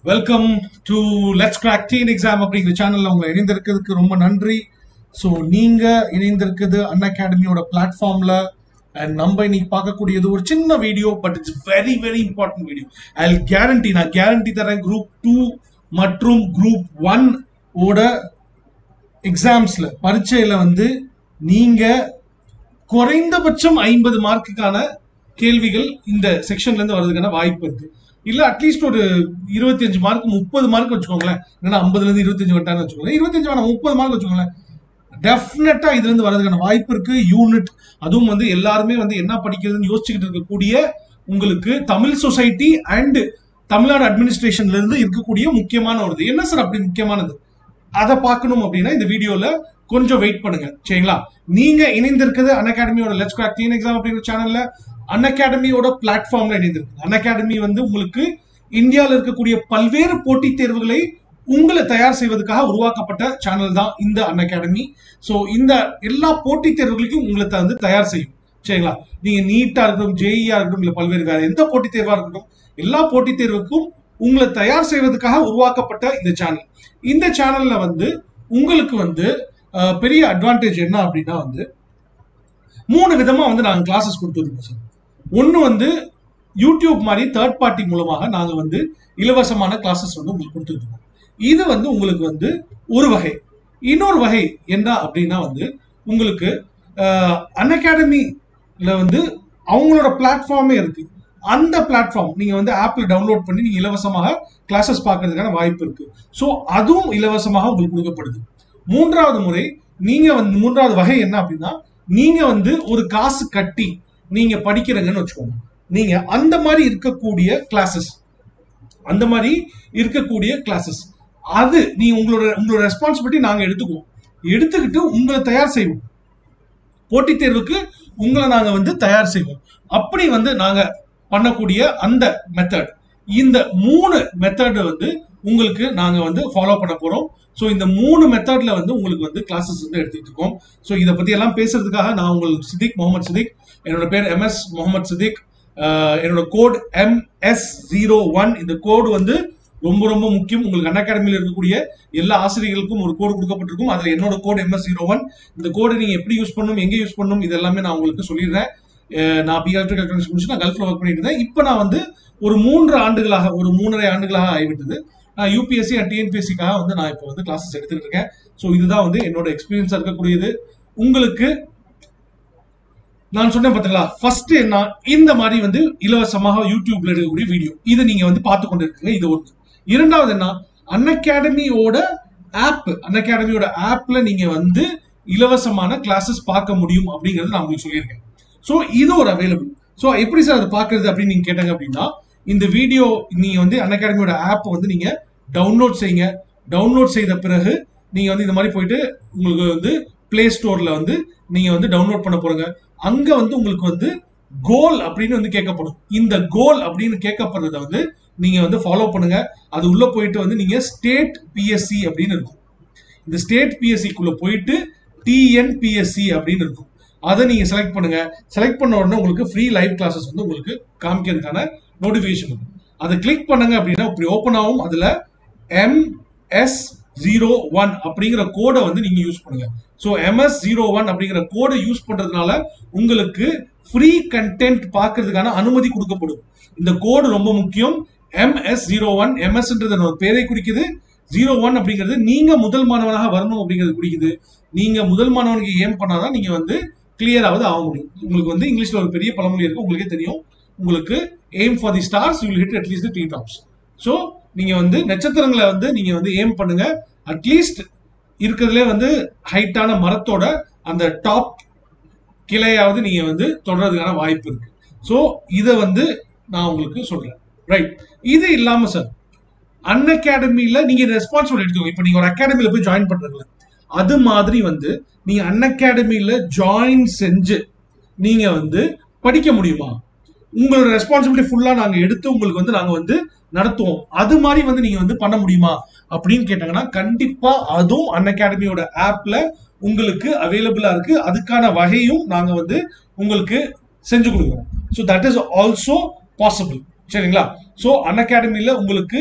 Welcome to let's crack teen exam அப்படிங்கிற சேனல்ல உங்களை இணைந்திருக்கிறதுக்கு ரொம்ப நன்றி ஸோ நீங்க இணைந்திருக்கிறது அன் அகாடமியோட பிளாட்ஃபார்ம்ல அண்ட் நம்ம இன்னைக்கு பார்க்கக்கூடியது ஒரு சின்ன video but it's very very important video I guarantee நான் கேரண்டி தரேன் குரூப் டூ மற்றும் குரூப் ஒன் ஓட எக்ஸாம்ஸ்ல பரீட்சையில வந்து நீங்க குறைந்தபட்சம் ஐம்பது மார்க்குக்கான கேள்விகள் இந்த செக்ஷன்ல இருந்து வர்றதுக்கான வாய்ப்பு இருக்கு இல்ல அட்லீஸ்ட் ஒரு இருபத்தி அஞ்சு மார்க் முப்பது மார்க் வச்சுக்கோங்களேன் ஏன்னா ஐம்பதுல இருந்து இருபத்தஞ்சு வந்துட்டான்னு வச்சுக்கோங்களேன் இருபத்தஞ்சு வேணாம் முப்பது மார்க் வச்சுக்கோங்களேன் டெஃபினட்டா இதுல இருந்து வர்றதுக்கான வாய்ப்பு இருக்கு யூனிட் அதுவும் வந்து எல்லாருமே வந்து என்ன படிக்கிறதுன்னு யோசிச்சுக்கிட்டு இருக்கக்கூடிய உங்களுக்கு தமிழ் சொசைட்டி அண்ட் தமிழ்நாடு அட்மினிஸ்ட்ரேஷன்ல இருந்து இருக்கக்கூடிய முக்கியமான ஒரு இது என்ன சார் அப்படி முக்கியமானது அதை பார்க்கணும் அப்படின்னா இந்த வீடியோல கொஞ்சம் வெயிட் பண்ணுங்க சரிங்களா நீங்க இணைந்திருக்கிறது அன் அகாடமியோட லெட்ஸ் கிராக் டீன் எக்ஸாம் அப்படிங்கிற சேனல்ல அன் அகாடமியோட பிளாட்ஃபார்ம்ல இணைந்திருக்கு அன் அகாடமி வந்து உங்களுக்கு இந்தியாவில் இருக்கக்கூடிய பல்வேறு போட்டித் தேர்வுகளை உங்களை தயார் செய்வதற்காக உருவாக்கப்பட்ட சேனல் தான் இந்த அன் அகாடமி ஸோ இந்த எல்லா போட்டித் தேர்வுகளுக்கும் உங்களை த- வந்து தயார் செய்யும் சரிங்களா நீங்க நீட்டா இருக்கட்டும் ஜேஇஆ இருக்கட்டும் இல்ல பல்வேறு வேற எந்த போட்டித் தேர்வா இருக்கட்டும் எல்லா போட்டித் தேர்வுக்கும் உங்களை தயார் செய்வதற்காக உருவாக்கப்பட்ட இந்த சேனல் இந்த சேனல்ல வந்து உங்களுக்கு வந்து அஹ், பெரிய அட்வான்டேஜ் என்ன அப்படின்னா வந்து மூணு விதமா வந்து நாங்க கிளாஸஸ் கொடுத்துருக்கோம் சார் ஒன்னு வந்து யூடியூப் மாதிரி தேர்ட் பார்ட்டி மூலமாக நாங்க வந்து இலவசமான கிளாஸஸ் வந்து உங்களுக்கு கொடுத்துருக்கோம் இது வந்து உங்களுக்கு வந்து ஒரு வகை இன்னொரு வகை என்ன அப்படின்னா வந்து உங்களுக்கு அன் அகாடமில வந்து அவங்களோட பிளாட்ஃபார்மே இருக்கு அந்த பிளாட்ஃபார்ம் நீங்க வந்து ஆப்ல டவுன்லோட் பண்ணி நீங்க இலவசமாக கிளாஸஸ் பார்க்கறதுக்கான வாய்ப்பு இருக்கு ஸோ அதுவும் இலவசமாக உங்களுக்கு கொடுக்கப்படுது மூன்றாவது முறை நீங்க வந்து மூன்றாவது வகை என்ன அப்படின்னா நீங்க வந்து ஒரு காசு கட்டி நீங்க படிக்கிறீங்கன்னு வச்சுக்கோங்க நீங்க அந்த மாதிரி இருக்கக்கூடிய கிளாஸஸ் அந்த மாதிரி இருக்கக்கூடிய கிளாஸஸ் அது நீ உங்களோட உங்களோட ரெஸ்பான்சிபிலிட்டி நாங்க எடுத்துக்குவோம் எடுத்துக்கிட்டு உங்களை தயார் செய்வோம் போட்டித் தேர்வுக்கு உங்களை நாங்க வந்து தயார் செய்வோம் அப்படி வந்து நாங்க பண்ணக்கூடிய அந்த மெத்தட் இந்த மூணு மெத்தட் வந்து உங்களுக்கு நாங்க வந்து ஃபாலோ பண்ண போறோம் ஸோ இந்த மூணு மெத்தட்ல வந்து உங்களுக்கு வந்து கிளாஸஸ் வந்து எடுத்துட்டு இருக்கோம் ஸோ இதை பத்தி எல்லாம் பேசுறதுக்காக நான் உங்கள் சித்திக் முகமது சித்திக் என்னோட பேர் எம்எஸ் முகமது சித்திக் அஹ் என்னோட கோட் எம்எஸ் ஜீரோ ஒன் இந்த கோடு வந்து ரொம்ப ரொம்ப முக்கியம் உங்களுக்கு அன் அகாடமியில் இருக்கக்கூடிய எல்லா ஆசிரியர்களுக்கும் ஒரு கோடு கொடுக்கப்பட்டிருக்கும் அதுல என்னோட கோடு எம்எஸ் ஜீரோ ஒன் இந்த கோடை நீங்க எப்படி யூஸ் பண்ணணும் எங்க யூஸ் பண்ணணும் இது எல்லாமே நான் உங்களுக்கு சொல்லிடுறேன் அஹ் நான் பி எலக்ட்ரிக் கனெக்ஷன் முடிச்சு நான் கல்ஃப்ல ஒர்க் பண்ணிட்டு இருந்தேன் இப்போ நான் வந்து ஒரு மூன்று ஆண்டுகளாக ஒரு மூன்றரை ஆண்டுகளாக ஆகிவிட்டது நான் யூபிஎஸ்சி அண்ட் டிஎன்பிஎஸ்சிக்காக வந்து நான் இப்போ வந்து கிளாஸஸ் எடுத்துட்டு இருக்கேன் ஸோ இதுதான் வந்து என்னோட எக்ஸ்பீரியன்ஸா இருக்கக்கூடியது உங்களுக்கு நான் சொன்னேன் பாத்தீங்களா ஃபர்ஸ்ட் என்ன இந்த மாதிரி வந்து இலவசமாக யூடியூப்ல எடுக்கக்கூடிய வீடியோ இதை நீங்க வந்து பார்த்து கொண்டு இருக்கீங்க இது ஒன்று இரண்டாவது என்ன அன் அகாடமியோட ஆப் அன் அகாடமியோட ஆப்ல நீங்க வந்து இலவசமான கிளாஸஸ் பார்க்க முடியும் அப்படிங்கறது நான் உங்களுக்கு சொல்லியிருக்கேன் ஸோ இது ஒரு அவைலபிள் ஸோ எப்படி சார் அதை பார்க்கறது அப்படின்னு நீங்க கேட்டாங்க அப்படின்னா இந்த வீடியோ நீங்க வந்து அன் அகாடமியோட ஆப் வந்து நீங்க டவுன்லோட் செய்யுங்க டவுன்லோட் செய்த பிறகு நீங்க வந்து இந்த மாதிரி போயிட்டு உங்களுக்கு வந்து பிளே ஸ்டோர்ல வந்து நீங்க வந்து டவுன்லோட் பண்ண போறீங்க அங்க வந்து உங்களுக்கு வந்து கோல் அப்படின்னு வந்து கேட்கப்படும் இந்த கோல் அப்படின்னு கேட்கப்படுறத வந்து நீங்க வந்து ஃபாலோ பண்ணுங்க அது உள்ள போயிட்டு வந்து நீங்க ஸ்டேட் பிஎஸ்சி அப்படின்னு இருக்கும் இந்த ஸ்டேட் பிஎஸ்சிக்குள்ள போயிட்டு டிஎன்பிஎஸ்சி அப்படின்னு இருக்கும் அதை நீங்க செலக்ட் பண்ணுங்க செலக்ட் பண்ண உடனே உங்களுக்கு ஃப்ரீ லைவ் கிளாஸஸ் வந்து உங்களுக்கு காமிக்கிறதுக்கான நோட்டிபிகேஷன் இருக்கும் அதை கிளிக் பண்ணுங்க அப்படின்னா இப்படி ஓப்பன் ஆகும் அதுல எம்எஸ் ஜீரோ ஒன் அப்படிங்கிற கோடை வந்து நீங்க யூஸ் பண்ணுங்க ஸோ எம்எஸ் ஜீரோ ஒன் அப்படிங்கிற கோடை யூஸ் பண்றதுனால உங்களுக்கு ஃப்ரீ கண்டென்ட் பார்க்கறதுக்கான அனுமதி கொடுக்கப்படும் இந்த கோடு ரொம்ப முக்கியம் எம்எஸ் ஜீரோ ஒன் எம்எஸ்ன்றது ஒரு பேரை குறிக்குது ஜீரோ ஒன் அப்படிங்கிறது நீங்க முதல் மாணவனாக வரணும் அப்படிங்கிறது குறிக்குது நீங்க முதல் மாணவனுக்கு ஏம் பண்ணாதான் நீங்க வந்து கிளியராவது ஆக முடியும் உங்களுக்கு வந்து இங்கிலீஷ்ல ஒரு பெரிய பழமொழி இருக்கு உங்களுக்கே தெரியும் உங்களுக்கு aim for the stars you hit at least three tops so நீங்க வந்து நட்சத்திரங்களை வந்து நீங்க வந்து ஏம் பண்ணுங்க அட்லீஸ்ட் இருக்கிறதுலே வந்து ஹைட்டான மரத்தோட அந்த டாப் கிளையாவது நீங்க வந்து தொடர்றதுக்கான வாய்ப்பு இருக்கு ஸோ இதை வந்து நான் உங்களுக்கு சொல்றேன் ரைட் இது இல்லாம சார் அன் அகாடமியில நீங்க ரெஸ்பான்சிபிள் எடுத்துக்கோங்க இப்போ நீங்க ஒரு அகாடமியில போய் ஜாயின் பண்றீங்களா அது மாதிரி வந்து நீங்க அன் அகாடமியில ஜாயின் செஞ்சு நீங்க வந்து படிக்க முடியுமா உங்களோட ரெஸ்பான்சிபிலிட்டி ஃபுல்லா நாங்க எடுத்து உங்களுக்கு வந்து நாங்க வந்து நடத்துவோம் அது மாதிரி வந்து நீங்க வந்து பண்ண முடியுமா அப்படின்னு கேட்டாங்கன்னா கண்டிப்பா அதுவும் அன் அகாடமியோட ஆப்ல உங்களுக்கு அவைலபிளா இருக்கு அதுக்கான வகையும் நாங்க வந்து உங்களுக்கு செஞ்சு கொடுக்குறோம் so that is also possible சரிங்களா ஸோ அன் அகாடமியில் உங்களுக்கு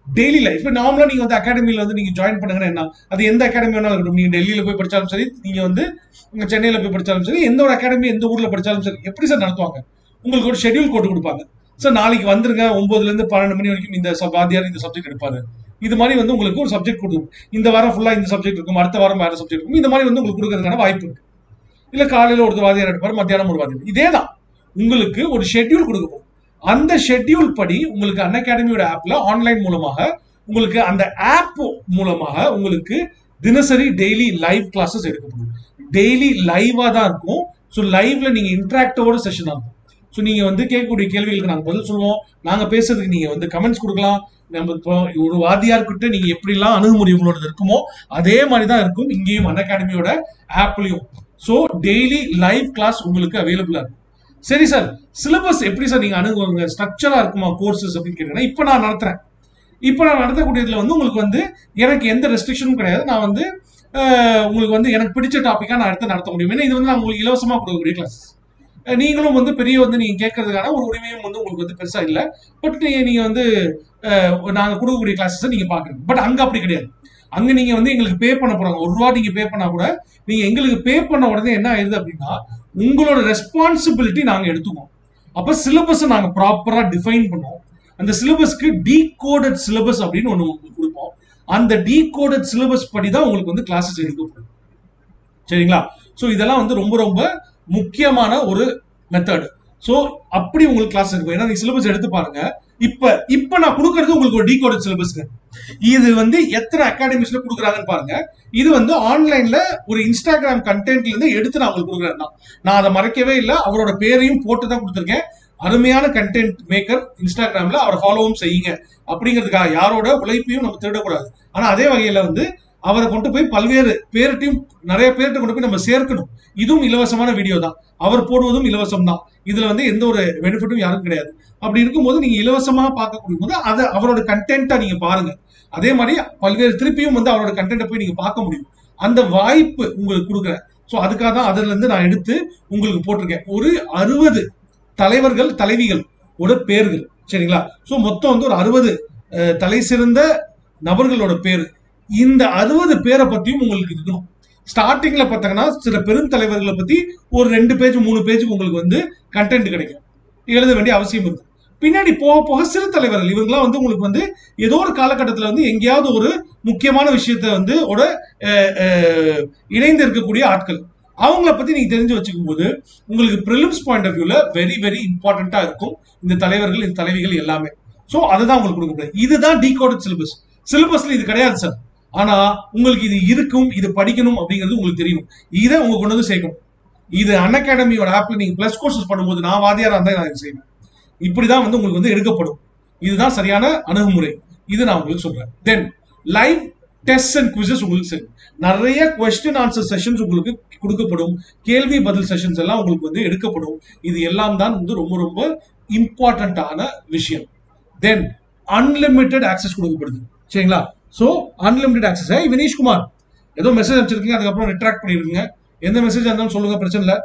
டெய்லி லைஃப் நார்மலா நீங்க வந்து அகாடமில வந்து நீங்க ஜாயின் பண்ணுங்கன்னா என்ன அது எந்த அகாடமி வேணாலும் இருக்கட்டும் நீங்க டெல்லியில போய் படிச்சாலும் சரி நீங்க வந்து உங்க சென்னையில போய் படிச்சாலும் சரி எந்த ஒரு அகாடமி எந்த ஊர்ல படிச்சாலும் சரி எப்படி சார் நடத்துவாங்க உங்களுக்கு ஒரு ஷெட்யூல் போட்டு கொடுப்பாங்க சார் நாளைக்கு வந்துருங்க ஒன்பதுல இருந்து பன்னெண்டு மணி வரைக்கும் இந்த sub- வாத்தியார் இந்த சப்ஜெக்ட் எடுப்பாரு இது மாதிரி வந்து உங்களுக்கு ஒரு சப்ஜெக்ட் கொடுக்கும் இந்த வாரம் ஃபுல்லா இந்த சப்ஜெக்ட் இருக்கும் அடுத்த வாரம் வேற சப்ஜெக்ட் இருக்கும் இந்த மாதிரி வந்து உங்களுக்கு கொடுக்கறதுக்கான வாய்ப்பு இருக்கு இல்ல காலையில ஒரு வாத்தியார் எடுப்பாரு மத்தியானம் ஒரு வாத்தியார் இதே தான் உங்களுக்கு ஒரு ஷெட்யூல் கொடுக்கப்படும் அந்த ஷெட்யூல் படி உங்களுக்கு அன் அகாடமியோட ஆப்ல ஆன்லைன் மூலமாக உங்களுக்கு அந்த ஆப் மூலமாக உங்களுக்கு தினசரி டெய்லி லைவ் கிளாஸஸ் எடுக்கப்படும் டெய்லி லைவா தான் இருக்கும் ஸோ லைவ்ல நீங்க இன்டராக்டோட செஷன் தான் இருக்கும் ஸோ நீங்க வந்து கேட்கக்கூடிய கேள்விகளுக்கு நாங்க பதில் சொல்லுவோம் நாங்க பேசுறதுக்கு நீங்க வந்து கமெண்ட்ஸ் கொடுக்கலாம் நம்ம இப்போ ஒரு வாத்தியார்கிட்ட நீங்க எப்படிலாம் அணுகுமுறை உங்களோட இருக்குமோ அதே மாதிரி தான் இருக்கும் இங்கேயும் அன் அகாடமியோட ஆப்லயும் ஸோ டெய்லி லைவ் கிளாஸ் உங்களுக்கு அவைலபிளா இருக்கும் சரி சார் சிலபஸ் எப்படி சார் நீங்க அணுகுவாங்க ஸ்ட்ரக்சரா இருக்குமா கோர்சஸ் அப்படின்னு கேட்டீங்கன்னா இப்போ நான் நடத்துறேன் இப்போ நான் நடத்தக்கூடியதுல வந்து உங்களுக்கு வந்து எனக்கு எந்த ரெஸ்ட்ரிக்ஷனும் கிடையாது நான் வந்து அஹ், உங்களுக்கு வந்து எனக்கு பிடிச்ச டாப்பிக்கா நான் எடுத்து நடத்த முடியும் ஏன்னா இது வந்து நான் உங்களுக்கு இலவசமா கொடுக்கக்கூடிய கிளாஸ் நீங்களும் வந்து பெரிய வந்து நீங்க கேட்கறதுக்கான ஒரு உரிமையும் வந்து உங்களுக்கு வந்து பெருசா இல்ல பட் நீங்க நீங்க வந்து அஹ், நாங்க கொடுக்கக்கூடிய கிளாஸஸ் நீங்க பாக்குறீங்க பட் அங்க அப்படி கிடையாது அங்க நீங்க வந்து எங்களுக்கு பே பண்ண போறாங்க ஒரு ரூபா நீங்க பே பண்ணா கூட நீங்க எங்களுக்கு பே பண்ண உடனே என்ன ஆயிருது அப்படின்னா உங்களோட ரெஸ்பான்சிபிலிட்டி நாங்க எடுத்துக்குவோம் அப்ப சிலபஸ் நாங்க ப்ராப்பரா டிஃபைன் பண்ணுவோம் அந்த சிலபஸ்க்கு டீகோடட் சிலபஸ் அப்படின்னு ஒண்ணு உங்களுக்கு கொடுப்போம் அந்த டீகோடட் சிலபஸ் படி தான் உங்களுக்கு வந்து கிளாஸஸ் எடுக்கப்படும் சரிங்களா சோ இதெல்லாம் வந்து ரொம்ப ரொம்ப முக்கியமான ஒரு மெத்தட் சோ அப்படி உங்களுக்கு கிளாஸ் இருக்கும் ஏன்னா நீங்க சிலபஸ் எடுத்து பாருங்க இப்ப இப்ப நான் கொடுக்கறது உங்களுக்கு ஒரு டீகோடட் சிலபஸ்ங்க இது வந்து எத்தனை அகாடமிஸ்ல கொடுக்குறாங்கன்னு பாருங்க இது வந்து ஆன்லைன்ல ஒரு இன்ஸ்டாகிராம் கண்டென்ட்ல இருந்து எடுத்து நான் உங்களுக்கு கொடுக்குறேன் தான் நான் அதை மறைக்கவே இல்லை அவரோட பேரையும் போட்டு தான் கொடுத்துருக்கேன் அருமையான கண்டென்ட் மேக்கர் இன்ஸ்டாகிராம்ல அவரை ஃபாலோவும் செய்யுங்க அப்படிங்கிறதுக்காக யாரோட உழைப்பையும் நம்ம திருடக்கூடாது ஆனா அதே வகையில வந்து அவரை கொண்டு போய் பல்வேறு பேர்ட்டையும் நிறைய பேர்கிட்ட கொண்டு போய் நம்ம சேர்க்கணும் இதுவும் இலவசமான வீடியோ தான் அவர் போடுவதும் இலவசம் தான் இதுல வந்து எந்த ஒரு பெனிஃபிட்டும் யாருக்கும் கிடையாது அப்படி இருக்கும்போது நீங்க இலவசமா பார்க்கக்கூடிய போது அதை அவரோட கண்டென்ட்டா நீங்க பாருங்க அதே மாதிரி பல்வேறு திருப்பியும் வந்து அவரோட கண்டென்ட்டை போய் நீங்க பார்க்க முடியும் அந்த வாய்ப்பு உங்களுக்கு கொடுக்குறேன் ஸோ அதுக்காக தான் அதுல இருந்து நான் எடுத்து உங்களுக்கு போட்டிருக்கேன் ஒரு அறுபது தலைவர்கள் தலைவிகள் ஓட பேர்கள் சரிங்களா ஸோ மொத்தம் வந்து ஒரு அறுபது தலை சிறந்த நபர்களோட பேர் இந்த அறுபது பேரை பத்தியும் உங்களுக்கு இருக்கணும் ஸ்டார்டிங்ல பார்த்தாங்கன்னா சில பெருந்தலைவர்களை பத்தி ஒரு ரெண்டு பேஜ் மூணு பேஜுக்கு உங்களுக்கு வந்து கண்டென்ட் கிடைக்கும் எழுத வேண்டிய அவசியம் இருக்கு பின்னாடி போக போக சிறு தலைவர்கள் இவங்கெல்லாம் வந்து உங்களுக்கு வந்து ஏதோ ஒரு காலகட்டத்தில் வந்து எங்கேயாவது ஒரு முக்கியமான விஷயத்த வந்து ஒரு அஹ், அஹ், இணைந்து இருக்கக்கூடிய ஆட்கள் அவங்கள பத்தி நீங்க தெரிஞ்சு வச்சுக்கும் போது உங்களுக்கு ப்ரிலிம்ஸ் பாயிண்ட் ஆஃப் வியூல வெரி வெரி இம்பார்ட்டண்டா இருக்கும் இந்த தலைவர்கள் இந்த தலைவிகள் எல்லாமே ஸோ அதுதான் உங்களுக்கு கொடுக்க முடியாது இதுதான் டீகோடட் சிலபஸ் சிலபஸ்ல இது கிடையாது சார் ஆனா உங்களுக்கு இது இருக்கும் இது படிக்கணும் அப்படிங்கிறது உங்களுக்கு தெரியணும் இதை உங்க கொண்டு வந்து சேர்க்கணும் இது அன் அகாடமியோட ஆப்ல நீங்க பிளஸ் கோர்சஸ் பண்ணும்போது நான் வாதியாரா இருந்தா நான் இதை செய்வேன் இப்படிதான் வந்து உங்களுக்கு வந்து எடுக்கப்படும் இதுதான் சரியான அணுகுமுறை இது நான் உங்களுக்கு சொல்றேன் then live test and quizzes உங்களுக்கு சரி நிறைய கொஸ்டின் ஆன்சர் செஷன்ஸ் உங்களுக்கு கொடுக்கப்படும் கேள்வி பதில் செஷன்ஸ் எல்லாம் உங்களுக்கு வந்து எடுக்கப்படும் இது எல்லாம் தான் வந்து ரொம்ப ரொம்ப இம்பார்ட்டண்ட்டான விஷயம் தென் அன்லிமிட்டெட் ஆக்சஸ் கொடுக்கப்படுது சரிங்களா ஸோ அன்லிமிட்டெட் ஆக்சஸ் ஏய் வினீஷ்குமார் ஏதோ மெசேஜ் அனுப்பிச்சிருக்கீங்க அதுக்கப்புறம் ரிட்ராக்ட் பண்ணிருக்கீங்க எந்த மெசேஜ் இருந்தாலும் சொல்லுங்க பிரச்சனை இல்லை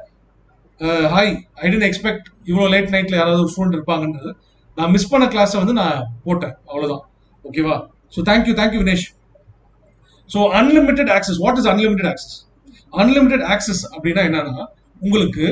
ஹாய் ஐ டென்ட் எக்ஸ்பெக்ட் இவ்வளோ லேட் நைட்ல யாராவது ஒரு ஸ்டூடெண்ட் இருப்பாங்கன்றது நான் மிஸ் பண்ண கிளாஸை வந்து நான் போட்டேன் அவ்வளோதான் ஓகேவா so thank you thank you Vinesh so unlimited access what is unlimited access unlimited access அப்படின்னா என்னன்னா உங்களுக்கு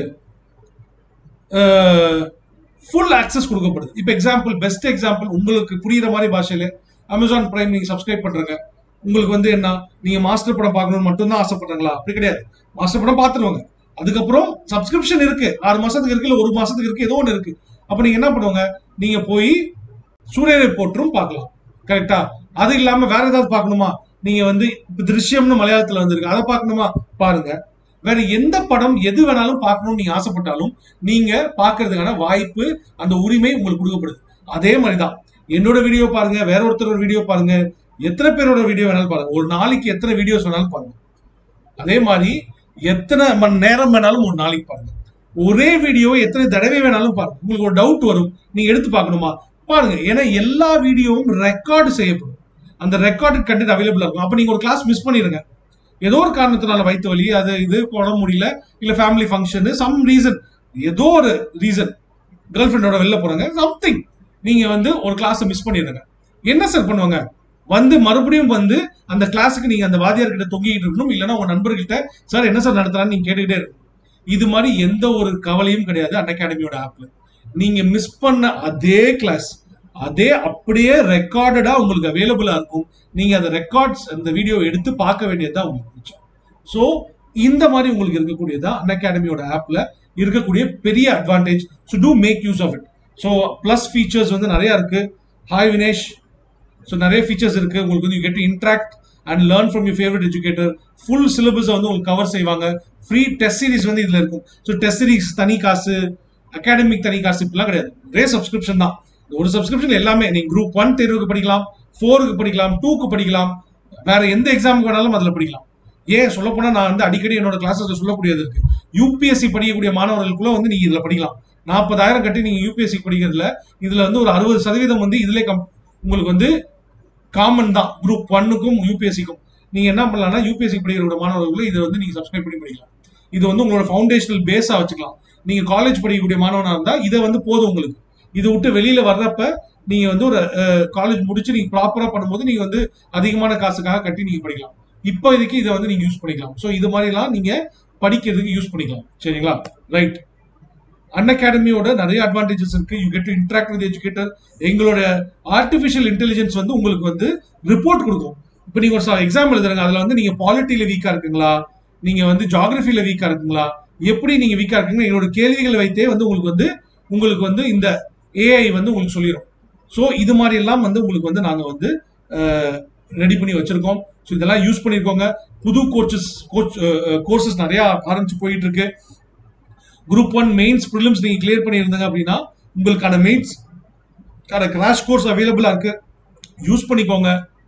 ஃபுல் ஆக்சஸ் கொடுக்கப்படுது இப்போ எக்ஸாம்பிள் பெஸ்ட் எக்ஸாம்பிள் உங்களுக்கு புரியுற மாதிரி பாஷையில அமேசான் பிரைம் நீங்க சப்ஸ்கிரைப் பண்றீங்க உங்களுக்கு வந்து என்ன நீங்க மாஸ்டர் படம் பார்க்கணும்னு மட்டும்தான் ஆசைப்படுறாங்களா அப்படி கிடையாது மாஸ்டர் படம் பார்த்துருவாங்க அதுக்கப்புறம் சப்ஸ்கிரிப்ஷன் இருக்கு ஆறு மாசத்துக்கு இருக்கு இல்ல ஒரு மாசத்துக்கு இருக்கு ஏதோ ஒன்று இருக்கு அப்ப நீங்க என்ன பண்ணுவாங்க நீங்க போய் சூரிய ரிப்போர்ட்டரும் பார்க்கலாம் கரெக்டா அது இல்லாம வேற ஏதாவது பார்க்கணுமா நீங்க வந்து இப்ப திருஷ்யம்னு மலையாளத்துல வந்திருக்கு அதை பார்க்கணுமா பாருங்க வேற எந்த படம் எது வேணாலும் பார்க்கணும்னு நீங்க ஆசைப்பட்டாலும் நீங்க பார்க்கிறதுக்கான வாய்ப்பு அந்த உரிமை உங்களுக்கு கொடுக்கப்படுது அதே மாதிரிதான் என்னோட வீடியோ பாருங்க வேற ஒருத்தரோட வீடியோ பாருங்க எத்தனை பேரோட வீடியோ வேணாலும் பாருங்க ஒரு நாளைக்கு எத்தனை வீடியோஸ் வேணாலும் பாருங்க அதே மாதிரி எத்தனை மணி நேரம் வேணாலும் ஒரு நாளைக்கு பாருங்க ஒரே வீடியோ எத்தனை தடவை வேணாலும் பாருங்க உங்களுக்கு ஒரு டவுட் வரும் நீங்க எடுத்து பார்க்கணுமா பாருங்க ஏன்னா எல்லா வீடியோவும் ரெக்கார்டு செய்யப்படும் அந்த ரெக்கார்டு கண்டென்ட் அவைலபிளா இருக்கும் அப்ப நீங்க ஒரு கிளாஸ் மிஸ் பண்ணிருங்க ஏதோ ஒரு காரணத்தினால வயிற்று வலி அது இது உடம்பு முடியல இல்ல ஃபேமிலி ஃபங்க்ஷன் சம் ரீசன் ஏதோ ஒரு ரீசன் கேர்ள் ஃப்ரெண்டோட வெளில போறாங்க சம்திங் நீங்க வந்து ஒரு கிளாஸ் மிஸ் பண்ணிடுங்க என்ன சார் பண்ணுவாங்க வந்து மறுபடியும் வந்து அந்த கிளாஸுக்கு நீங்க அந்த வாத்தியார் கிட்ட தொங்கிட்டு இருக்கணும் இல்லைன்னா உங்க நண்பர்கிட்ட சார் என்ன சார் நடத்துறான்னு நீங்க கேட்டுக்கிட்டே இருக்கணும் இது மாதிரி எந்த ஒரு கவலையும் கிடையாது அன் அகாடமியோட ஆப்ல நீங்க மிஸ் பண்ண அதே கிளாஸ் அதே அப்படியே ரெக்கார்டடா உங்களுக்கு அவைலபிளா இருக்கும் நீங்க அந்த ரெக்கார்ட்ஸ் அந்த வீடியோ எடுத்து பார்க்க வேண்டியதுதான் உங்களுக்கு மிச்சம் ஸோ இந்த மாதிரி உங்களுக்கு இருக்கக்கூடியதா அன் அகாடமியோட ஆப்ல இருக்கக்கூடிய பெரிய advantage so to make use of it so plus features வந்து நிறைய இருக்கு ஹாய் வினேஷ் ஸோ நிறைய ஃபீச்சர்ஸ் இருக்கு உங்களுக்கு வந்து you get to interact and learn from you favourite educator full சிலபஸை வந்து உங்களுக்கு கவர் செய்வாங்க ஃப்ரீ டெஸ்ட் சீரிஸ் வந்து இதுல இருக்கும் ஸோ டெஸ்ட் சீரிஸ் தனி காசு அகாடமிக் தனி காசு இப்படிலாம் கிடையாது ஒரே சப்ஸ்கிரிப்ஷன் தான் ஒரு சப்ஸ்கிரிப்ஷன் எல்லாமே நீங்க குரூப் ஒன் தேர்வுக்கு படிக்கலாம் ஃபோருக்கு படிக்கலாம் டூக்கு படிக்கலாம் வேற எந்த எக்ஸாமுக்கு வேணாலும் அதுல படிக்கலாம் ஏன் சொல்ல போனா நான் வந்து அடிக்கடி என்னோட கிளாஸஸ்ல சொல்லக்கூடியது இருக்கு யூபிஎஸ்சி படிக்கக்கூடிய மாணவர்களுக்குள்ள வந்து நீங்க இதுல படிக்கலாம் நாற்பதாயிரம் கட்டி நீங்க யூபிஎஸ்சி படிக்கிறதுல இதுல வந்து ஒரு அறுபது சதவீதம் வந்து இதுல கம் உங்களுக்கு வந்து காமன் தான் குரூப் ஒன்னுக்கும் யூபிஎஸ்சிக்கும் நீங்க என்ன பண்ணலாம்னா யூபிஎஸ்சி படிக்கிற மாணவர்களுக்கு இதை வந்து நீங்க சப்ஸ்கிரைப் பண்ணி படிக்கலாம் இது வந்து உங்களோட ஃபவுண்டேஷனல் பேஸா வச்சுக்கலாம் நீங்க காலேஜ் படிக்கக்கூடிய மாணவனா இருந்தா இதை வந்து போதும் உங்களுக்கு இதை விட்டு வெளியில வர்றப்ப நீங்க வந்து ஒரு காலேஜ் முடிச்சு நீங்க ப்ராப்பரா பண்ணும்போது நீங்க வந்து அதிகமான காசுக்காக கட்டி நீங்க படிக்கலாம் இப்போதைக்கு இதை வந்து நீங்க யூஸ் பண்ணிக்கலாம் ஸோ இது மாதிரிலாம் நீங்க படிக்கிறதுக்கு யூஸ் பண்ணிக்கலாம் சரிங்களா ரைட் அன் அகாடமியோட நிறைய அட்வான்டேஜஸ் இருக்கு you get to interact with educator எங்களோட ஆர்டிஃபிஷியல் இன்டெலிஜென்ஸ் வந்து உங்களுக்கு வந்து ரிப்போர்ட் கொடுக்கும் இப்போ நீங்க ஒரு எக்ஸாம் எழுதுறங்க அதுல வந்து நீங்க பாலிட்டியில வீக்கா இருக்குங்களா நீங்க வந்து ஜாகிரபியில வீக்கா இருக்குங்களா எப்படி நீங்க வீக்கா இருக்கீங்க எங்களோட கேள்விகளை வைத்தே வந்து உங்களுக்கு வந்து உங்களுக்கு வந்து இந்த ஏஐ வந்து உங்களுக்கு சொல்லிடும் ஸோ இது மாதிரி எல்லாம் வந்து உங்களுக்கு வந்து நாங்க வந்து ரெடி பண்ணி வச்சிருக்கோம் ஸோ இதெல்லாம் யூஸ் பண்ணிருக்கோங்க புது கோர்சஸ் கோச் கோர்சஸ் நிறைய ஆரம்பிச்சு போயிட்டு இருக்கு குரூப் ஒன் மெயின்ஸ் ப்ரிலிம்ஸ் நீங்க கிளியர் பண்ணியிருந்தாங்க அப்படின்னா உங்களுக்கான மெயின்ஸ் கிராஷ் கோர்ஸ் அவைலபிளா இருக்கு யூஸ் பண்ணிக்கோங்க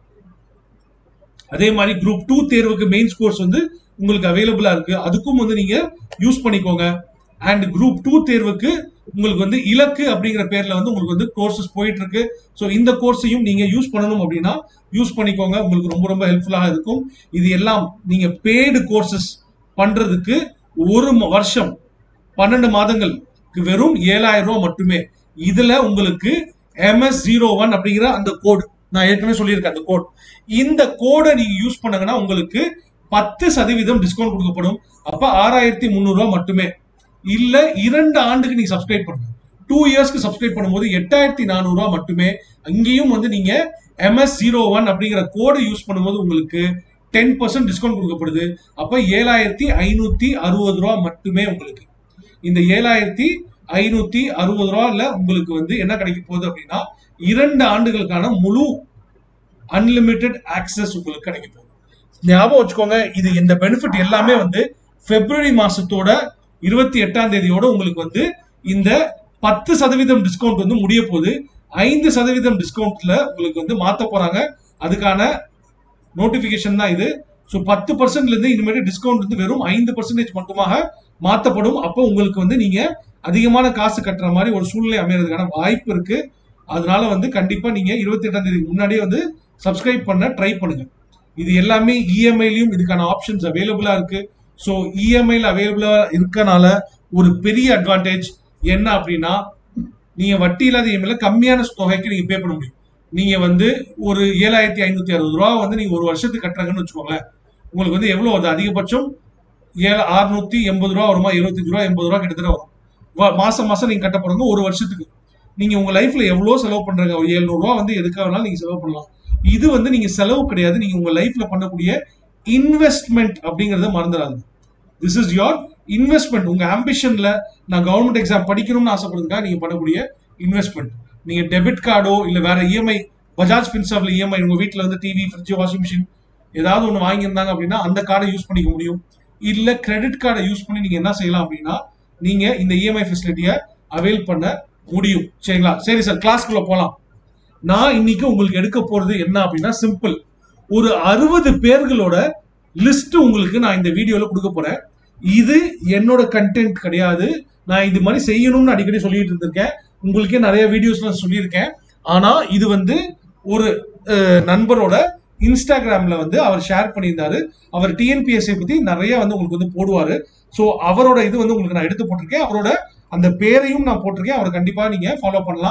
அதே மாதிரி குரூப் டூ தேர்வுக்கு மெயின்ஸ் கோர்ஸ் வந்து உங்களுக்கு அவைலபிளா இருக்கு அதுக்கும் வந்து நீங்க யூஸ் பண்ணிக்கோங்க அண்ட் குரூப் டூ தேர்வுக்கு உங்களுக்கு வந்து இலக்கு அப்படிங்கிற பேர்ல வந்து உங்களுக்கு வந்து கோர்சஸ் போயிட்டு இருக்கு ஸோ இந்த கோர்ஸையும் நீங்க யூஸ் பண்ணணும் அப்படின்னா யூஸ் பண்ணிக்கோங்க உங்களுக்கு ரொம்ப ரொம்ப ஹெல்ப்ஃபுல்லாக இருக்கும் இது எல்லாம் நீங்க பெய்டு கோர்சஸ் பண்றதுக்கு ஒரு ம- வருஷம் பன்னெண்டு மாதங்களுக்கு வெறும் ஏழாயிரம் ரூபாய் மட்டுமே இதுல உங்களுக்கு எம்எஸ் ஜீரோ ஒன் அப்படிங்கிற அந்த கோட் நான் ஏற்கனவே சொல்லியிருக்கேன் அந்த கோட் இந்த கோடை நீங்க யூஸ் பண்ணீங்கன்னா உங்களுக்கு பத்து சதவீதம் டிஸ்கவுண்ட் கொடுக்கப்படும் அப்ப ஆறாயிரத்தி முந்நூறு ரூபாய் மட்டுமே இல்ல இரண்டு ஆண்டுக்கு நீங்க சப்ஸ்கிரைப் பண்ணுங்க டூ இயர்ஸ்க்கு சப்ஸ்கிரைப் பண்ணும்போது எட்டாயிரத்தி நானூறு ரூபாய் மட்டுமே அங்கேயும் வந்து நீங்க எம்எஸ் ஜீரோ ஒன் அப்படிங்கிற கோடு யூஸ் பண்ணும்போது உங்களுக்கு டென் பர்சன்ட் டிஸ்கவுண்ட் கொடுக்கப்படுது அப்ப ஏழாயிரத்தி ஐநூத்தி அறுபது ரூபா மட்டுமே உங்களுக்கு இந்த ஏழாயிரத்தி ஐநூத்தி அறுபது ரூபால உங்களுக்கு வந்து என்ன கிடைக்க போகுது அப்படின்னா இரண்டு ஆண்டுகளுக்கான முழு அன்லிமிட்டெட் ஆக்சஸ் உங்களுக்கு கிடைக்க போகுது ஞாபகம் வச்சுக்கோங்க இது இந்த பெனிஃபிட் எல்லாமே வந்து பிப்ரவரி மாசத்தோட இருபத்தி எட்டாம் தேதியோட உங்களுக்கு வந்து இந்த பத்து சதவீதம் டிஸ்கவுண்ட் வந்து முடிய போகுது ஐந்து சதவீதம் டிஸ்கவுண்ட்ல உங்களுக்கு வந்து மாத்த போறாங்க அதுக்கான நோட்டிபிகேஷன் தான் இது ஸோ பத்து பர்சன்ட்ல இருந்து இனிமேல் டிஸ்கவுண்ட் வந்து வெறும் ஐந்து பர்சன்டேஜ் மட்டுமாக மாத்தப்படும் அப்போ உங்களுக்கு வந்து நீங்க அதிகமான காசு கட்டுற மாதிரி ஒரு சூழ்நிலை அமையறதுக்கான வாய்ப்பு இருக்கு அதனால வந்து கண்டிப்பா நீங்க இருபத்தி எட்டாம் தேதிக்கு முன்னாடியே வந்து சப்ஸ்கிரைப் பண்ண ட்ரை பண்ணுங்க இது எல்லாமே இஎம்ஐலையும் இதுக்கான ஆப்ஷன்ஸ் அவைலபிளா இருக்கு ஸோ இஎம்ஐல அவைலபிளா இருக்கனால ஒரு பெரிய அட்வான்டேஜ் என்ன அப்படின்னா நீங்க வட்டி இல்லாத இஎம்ஐல கம்மியான தொகைக்கு நீங்க பே பண்ண முடியும் நீங்க வந்து ஒரு ஏழாயிரத்தி ஐநூத்தி அறுபது ரூபா வந்து நீங்க ஒரு வருஷத்துக்கு கட்டுறாங்கன்னு வச்சுக்கோங்களேன் உங்களுக்கு வந்து எவ்வளவு வருது அதிகபட்சம் ஏழு அறுநூத்தி எண்பது ரூபா வருமா இருபத்தஞ்சு ரூபா எண்பது ரூபா கிட்டத்தட்ட வரும் வ- மாசம் மாசம் நீங்க கட்ட போறீங்க ஒரு வருஷத்துக்கு நீங்க உங்க லைஃப்ல எவ்வளவு செலவு பண்றீங்க ஒரு 700 ரூபா வந்து எதுக்காக வேணாலும் நீங்க செலவு பண்ணலாம் இது வந்து நீங்க செலவு கிடையாது நீங்க உங்க லைஃப்ல பண்ணக்கூடிய இன்வெஸ்ட்மெண்ட் அப்படிங்கறத மறந்துடாது திஸ் இஸ் யோர் இன்வெஸ்ட்மெண்ட் உங்க ஆம்பிஷன்ல நான் கவர்மெண்ட் எக்ஸாம் படிக்கணும்னு ஆசைப்படுறதுக்காக நீங்க பண்ணக்கூடிய இன்வெஸ்ட்மெண்ட் நீங்க டெபிட் கார்டோ இல்ல வேற இஎம்ஐ பஜாஜ் பின்சாப்ல இஎம்ஐ உங்க வீட்ல வந்து டிவி ஃப்ரிட்ஜ் வாஷிங் மிஷின் ஏதாவது ஒன்று வாங்கியிருந்தாங்க அப்படின்னா அந்த கார்டை யூஸ் பண்ணிக்க முடியும் இல்ல கிரெடிட் கார்டை யூஸ் பண்ணி நீங்க என்ன செய்யலாம் அப்படின்னா நீங்க இந்த இஎம்ஐ ஃபெசிலிட்டியை அவைல் பண்ண முடியும் சரிங்களா சரி சார் கிளாஸ்க்குள்ள போலாம் நான் இன்னைக்கு உங்களுக்கு எடுக்க போறது என்ன அப்படின்னா சிம்பிள் ஒரு அறுபது பேர்களோட லிஸ்ட் உங்களுக்கு நான் இந்த வீடியோல கொடுக்க போறேன் இது என்னோட கண்டென்ட் கிடையாது நான் இது மாதிரி செய்யணும்னு அடிக்கடி சொல்லிட்டு இருந்திருக்கேன் உங்களுக்கே நிறைய வீடியோஸ்ல சொல்லியிருக்கேன் ஆனா இது வந்து ஒரு அஹ், நண்பரோட இன்ஸ்டாகிராம்ல வந்து அவர் ஷேர் பண்ணியிருந்தாரு அவர் டிஎன்பிஎஸ்சி பத்தி நிறைய வந்து உங்களுக்கு வந்து போடுவாரு ஸோ அவரோட இது வந்து உங்களுக்கு நான் எடுத்து போட்டிருக்கேன் அவரோட அந்த பேரையும் நான் போட்டிருக்கேன் அவரை கண்டிப்பா நீங்க ஃபாலோ பண்ணலாம்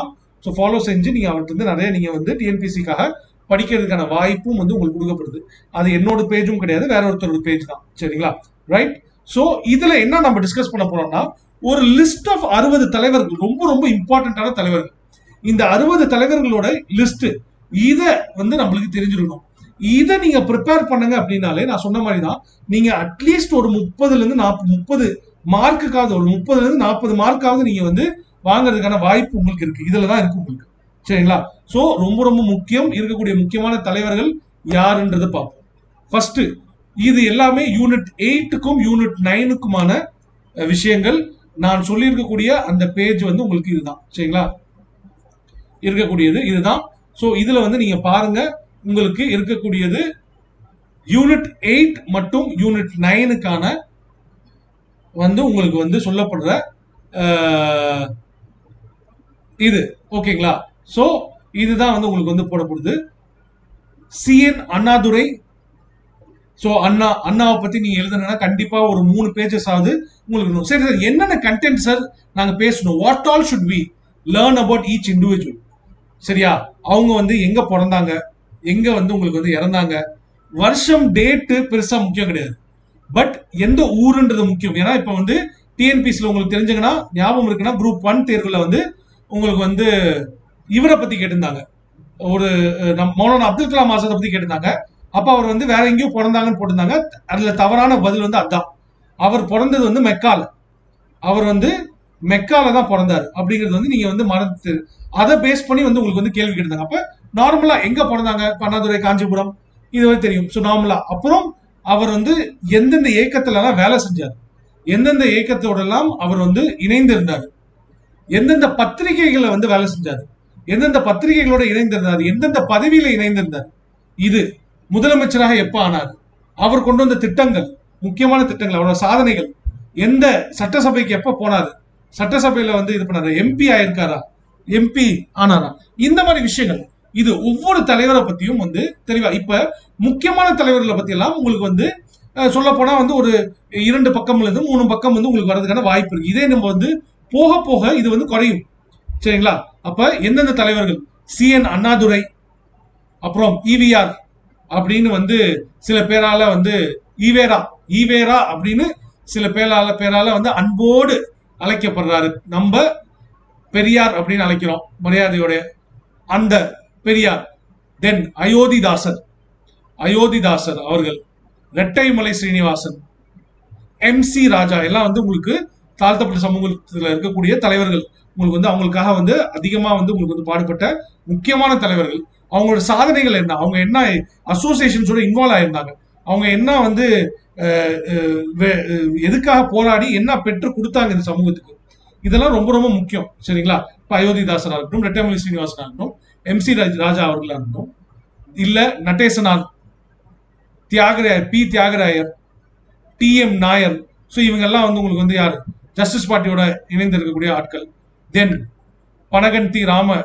ஸோ ஃபாலோ செஞ்சு நீங்க அவர்கிட்ட வந்து நிறைய நீங்க வந்து டிஎன்பிசிக்காக படிக்கிறதுக்கான வாய்ப்பும் வந்து உங்களுக்கு கொடுக்கப்படுது அது என்னோட பேஜும் கிடையாது வேற ஒருத்தரோட பேஜ் தான் சரிங்களா ரைட் ஸோ இதுல என்ன நம்ம டிஸ்கஸ் பண்ண போறோம்னா ஒரு லிஸ்ட் ஆஃப் அறுபது தலைவர்கள் ரொம்ப ரொம்ப இம்பார்ட்டன்டான தலைவர்கள் இந்த அறுபது தலைவர்களோட லிஸ்ட் இத வந்து நம்மளுக்கு தெரிஞ்சிருக்கணும் இதை நீங்க ப்ரிப்பேர் பண்ணுங்க அப்படின்னாலே நான் சொன்ன மாதிரி தான் நீங்க அட்லீஸ்ட் ஒரு முப்பதுல இருந்து நாற்பது முப்பது மார்க்குக்காவது ஒரு முப்பதுல இருந்து நாற்பது மார்க்காவது நீங்க வந்து வாங்குறதுக்கான வாய்ப்பு உங்களுக்கு இருக்கு இதுல தான் இருக்கு உங்களுக்கு சரிங்களா சோ ரொம்ப ரொம்ப முக்கியம் இருக்கக்கூடிய முக்கியமான தலைவர்கள் யாருன்றதை பார்ப்போம் ஃபர்ஸ்ட் இது எல்லாமே யூனிட் எயிட்டுக்கும் யூனிட் நைனுக்குமான அஹ், விஷயங்கள் நான் சொல்லியிருக்கக்கூடிய அந்த பேஜ் வந்து உங்களுக்கு இதுதான் சரிங்களா இருக்கக்கூடியது இதுதான் ஸோ இதுல வந்து நீங்க பாருங்க உங்களுக்கு இருக்கக்கூடியது யூனிட் எயிட் மற்றும் யூனிட் நைனுக்கான வந்து உங்களுக்கு வந்து சொல்லப்படுற அஹ், இது ஓகேங்களா ஸோ இதுதான் வந்து உங்களுக்கு வந்து போடப்படுது சிஎன் அண்ணாதுரை ஸோ அண்ணா அண்ணாவை பத்தி நீங்க எழுதணும்னா கண்டிப்பா ஒரு மூணு பேஜஸ் ஆகுது உங்களுக்கு இருக்கணும். சரி சார் என்னென்ன கண்டென்ட் சார் நாங்க பேசணும் what all should we learn about each individual சரியா அவங்க வந்து எங்க பிறந்தாங்க எங்க வந்து உங்களுக்கு வந்து இறந்தாங்க வருஷம் டேட்டு பெருசா முக்கியம் கிடையாது பட் எந்த ஊருன்றது முக்கியம் ஏன்னா இப்போ வந்து டிஎன்பிசியில் உங்களுக்கு தெரிஞ்சுங்கன்னா ஞாபகம் இருக்குன்னா குரூப் ஒன் தேர்வில் வந்து உங்களுக்கு வந்து இவரை பத்தி கேட்டிருந்தாங்க ஒரு அஹ், நம் மௌலானா அப்துல் கலாம் ஆசாத்தை பத்தி கேட்டிருந்தாங்க அப்ப அவர் வந்து வேற எங்கேயோ பிறந்தாங்கன்னு போட்டிருந்தாங்க அதுல தவறான பதில் வந்து அதான் அவர் பிறந்தது வந்து மெக்கால அவர் வந்து மெக்கால தான் பிறந்தாரு அப்படிங்கிறது வந்து நீங்க வந்து மறந்து அதை பேஸ் பண்ணி வந்து உங்களுக்கு வந்து கேள்வி கேட்டிருந்தாங்க அப்ப நார்மலா எங்க பிறந்தாங்க பண்ணாதுரை காஞ்சிபுரம் இது வந்து தெரியும் ஸோ நார்மலா அப்புறம் அவர் வந்து எந்தெந்த இயக்கத்துல எல்லாம் வேலை செஞ்சார் எந்தெந்த இயக்கத்தோட எல்லாம் அவர் வந்து இணைந்து இருந்தார் எந்தெந்த பத்திரிகைகளை வந்து வேலை செஞ்சார் எந்தெந்த பத்திரிகைகளோட இணைந்திருந்தார் எந்தெந்த பதவியில இணைந்திருந்தார் இது முதலமைச்சராக எப்ப ஆனார் அவர் கொண்டு வந்த திட்டங்கள் முக்கியமான திட்டங்கள் அவரோட சாதனைகள் எந்த சட்டசபைக்கு எப்ப போனாரு சட்டசபையில வந்து இது பண்ணாரு எம்பி ஆயிருக்காரா எம்பி ஆனாரா இந்த மாதிரி விஷயங்கள் இது ஒவ்வொரு தலைவரை பத்தியும் வந்து தெளிவா இப்ப முக்கியமான தலைவர்களை பத்தி எல்லாம் உங்களுக்கு வந்து சொல்ல போனா வந்து ஒரு இரண்டு பக்கம்ல இருந்து மூணு பக்கம் வந்து உங்களுக்கு வர்றதுக்கான வாய்ப்பு இருக்கு இதே நம்ம வந்து போக போக இது வந்து குறையும் சரிங்களா அப்ப எந்தெந்த தலைவர்கள் சிஎன் அண்ணாதுரை அப்புறம் இவிஆர் அப்படின்னு வந்து சில பேரால வந்து ஈவேரா ஈவேரா அப்படின்னு சில பேரால பேரால வந்து அன்போடு அழைக்கப்படுறாரு நம்ம பெரியார் அப்படின்னு அழைக்கிறோம் மரியாதையோட அந்த பெரியார் தென் அயோத்திதாசர் அயோத்திதாசர் அவர்கள் ரெட்டைமலை ஸ்ரீனிவாசன் எம் சி ராஜா எல்லாம் வந்து உங்களுக்கு தாழ்த்தப்பட்ட சமூகத்தில் இருக்கக்கூடிய தலைவர்கள் உங்களுக்கு வந்து அவங்களுக்காக வந்து அதிகமா வந்து உங்களுக்கு வந்து பாடுபட்ட முக்கியமான தலைவர்கள் அவங்களோட சாதனைகள் என்ன அவங்க என்ன அசோசியேஷன்ஸோட இன்வால்வ் ஆயிருந்தாங்க அவங்க என்ன வந்து அஹ், அஹ், வே- அஹ், எதுக்காக போராடி என்ன பெற்று கொடுத்தாங்க இந்த சமூகத்துக்கு இதெல்லாம் ரொம்ப ரொம்ப முக்கியம் சரிங்களா இப்போ அயோத்திதாசனா இருக்கட்டும் ரெட்டமலி ஸ்ரீனிவாசனா இருக்கட்டும் எம் சி ராஜா அவர்களா இருக்கட்டும் இல்ல Natesanar Thiyagarayar P Thiyagarayar T M Nair so இவங்கெல்லாம் வந்து உங்களுக்கு வந்து யார் ஜஸ்டிஸ் பார்ட்டியோட இணைந்து இருக்கக்கூடிய ஆட்கள் தென் பனகன் தி ராம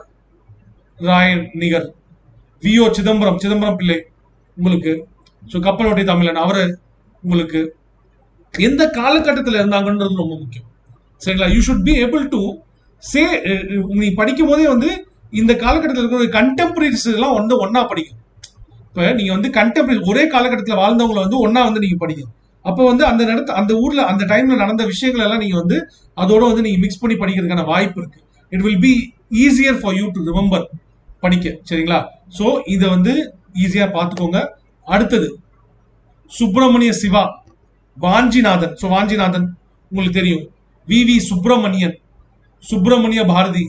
ராயன் நிகர் விஓ சிதம்பரம் சிதம்பரம் பிள்ளை உங்களுக்கு ஸோ கப்பலோட்டி தமிழன் அவரு உங்களுக்கு எந்த காலகட்டத்தில் இருந்தாங்கன்றது ரொம்ப முக்கியம் சரிங்களா you should be able to say நீ படிக்கும் போதே வந்து இந்த காலகட்டத்தில் இருக்கிற கண்டெம்பரரிஸ் எல்லாம் வந்து ஒண்ணா படிக்கும் இப்போ நீங்க வந்து கண்டெம்பரரி ஒரே காலகட்டத்தில் வாழ்ந்தவங்களை வந்து ஒண்ணா வந்து நீங்க படிக்கணும் அப்போ வந்து அந்த நடத்த அந்த ஊர்ல அந்த டைம்ல நடந்த விஷயங்கள் எல்லாம் நீங்க வந்து அதோட வந்து நீங்க மிக்ஸ் பண்ணி படிக்கிறதுக்கான வாய்ப்பு இருக்கு it will be easier for you to remember படிக்க சரிங்களா ஸோ இதை வந்து ஈஸியா பார்த்துக்கோங்க அடுத்தது சுப்பிரமணிய சிவா வாஞ்சிநாதன் ஸோ வாஞ்சிநாதன் உங்களுக்கு தெரியும் வி வி சுப்பிரமணியன் சுப்பிரமணிய பாரதி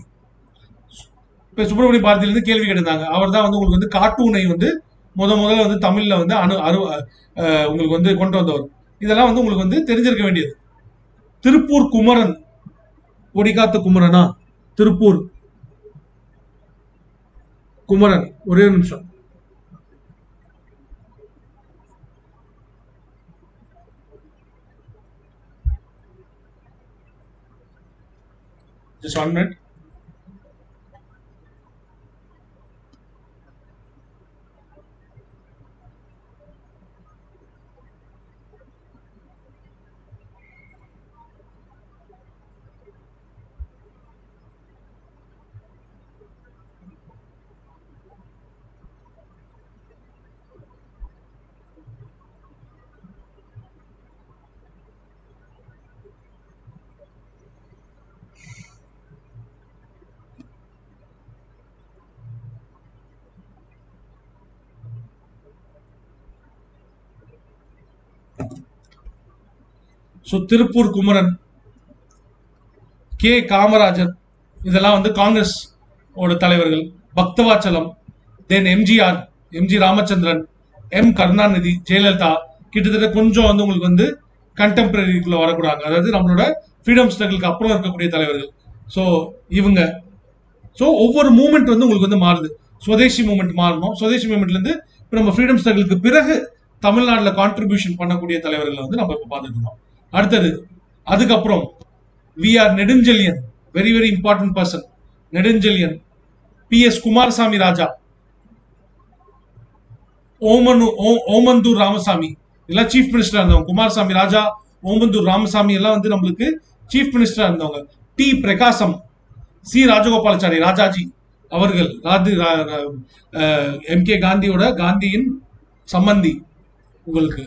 இப்போ சுப்பிரமணிய பாரதியிலிருந்து கேள்வி கேட்டிருந்தாங்க அவர் தான் வந்து உங்களுக்கு வந்து கார்ட்டூனை வந்து முத முதல்ல வந்து தமிழ்ல வந்து அணு அரு அஹ், உங்களுக்கு வந்து கொண்டு வந்தவர் இதெல்லாம் வந்து உங்களுக்கு வந்து தெரிஞ்சிருக்க வேண்டியது திருப்பூர் குமரன் கொடிகாத்த குமரனா திருப்பூர் குமரன் ஒரே ஒரு நிமிஷம் Just one minute. So Tiruppur Kumaran K Kamarajar இதெல்லாம் வந்து காங்கிரஸ் ஓட தலைவர்கள் Bhaktavatsalam then MGR MG Ramachandran M Karunanidhi Jayalalithaa கிட்டத்தட்ட கொஞ்சம் வந்து உங்களுக்கு வந்து கண்டெம்பரரிக்குள்ள வரக்கூடாது அதாவது நம்மளோட ஃப்ரீடம் ஸ்ட்ரகிளுக்கு அப்புறம் இருக்கக்கூடிய தலைவர்கள் ஸோ இவங்க ஸோ ஒவ்வொரு மூமெண்ட் வந்து உங்களுக்கு வந்து மாறுது சுதேசி மூமெண்ட் மாறணும் சுதேசி மூமெண்ட்ல இருந்து இப்போ நம்ம ஃப்ரீடம் ஸ்ட்ரகிளுக்கு பிறகு தமிழ்நாட்டில் கான்ட்ரிபியூஷன் பண்ணக்கூடிய தலைவர்களை வந்து நம்ம இப்போ பார்த்துட்டு இருக்கோம் அடுத்தது அதுக்கப்புறம் V R Nedunchezhiyan very very important person Nedunchezhiyan P S Kumaraswami Raja ஓமனு ஓ- ஓமந்தூர் ராமசாமி எல்லாம் சீஃப் மினிஸ்டரா இருந்தவங்க குமாரசாமி ராஜா ஓமந்தூர் ராமசாமி எல்லாம் வந்து நம்மளுக்கு சீஃப் மினிஸ்டரா இருந்தவங்க டி பிரகாசம் சி ராஜகோபாலாச்சாரி ராஜாஜி அவர்கள் ராஜி எம் கே காந்தியோட காந்தியின் சம்பந்தி உங்களுக்கு